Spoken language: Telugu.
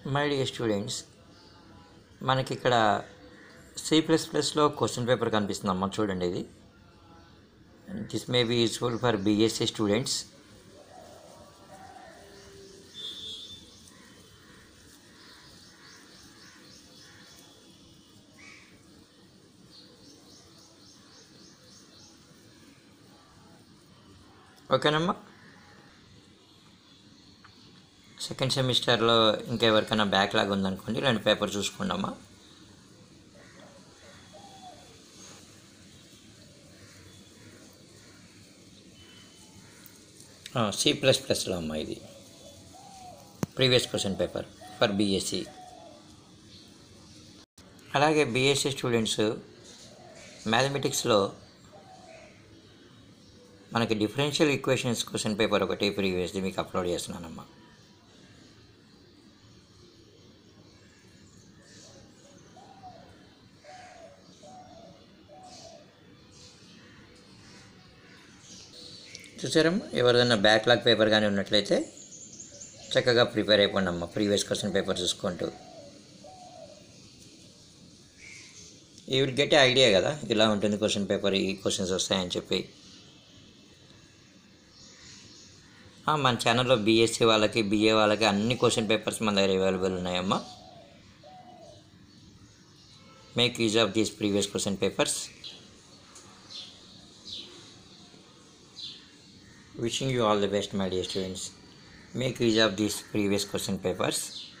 మై డియర్ స్టూడెంట్స్ మనకి ఇక్కడ సి ప్లస్ ప్లస్లో క్వశ్చన్ పేపర్ కనిపిస్తుందమ్మా చూడండి ఇది this may be useful for BSc students ఓకేనమ్మా సెకండ్ సెమిస్టర్లో ఇంకెవరికైనా బ్యాక్లాగ్ ఉందనుకోండి రెండు పేపర్ చూసుకోండమ్మా సి ప్లస్ ప్లస్లో అమ్మా ఇది previous question paper for BSc అలాగే బీఎస్సీ స్టూడెంట్స్ మ్యాథమెటిక్స్లో మనకి డిఫరెన్షియల్ ఈక్వేషన్స్ క్వశ్చన్ పేపర్ ఒకటి ప్రీవియస్ది మీకు అప్లోడ్ చేస్తున్నానమ్మా చూసారమ్మా ఎవరిదైనా బ్యాక్లాగ్ పేపర్ కానీ ఉన్నట్లయితే చక్కగా ప్రిపేర్ అయిపోండి అమ్మా ప్రీవియస్ క్వశ్చన్ పేపర్ చూసుకుంటూ ఈ విల్ గెట్ ఐడియా కదా ఇలా ఉంటుంది క్వశ్చన్ పేపర్ ఈ క్వశ్చన్స్ వస్తాయని చెప్పి ఆ, మన ఛానల్లో బీఎస్సీ వాళ్ళకి బీఏ వాళ్ళకి అన్ని క్వశ్చన్ పేపర్స్ మన దగ్గర అవైలబుల్ ఉన్నాయమ్మా make use of these previous question papers wishing you all the best my dear students make use of these previous question papers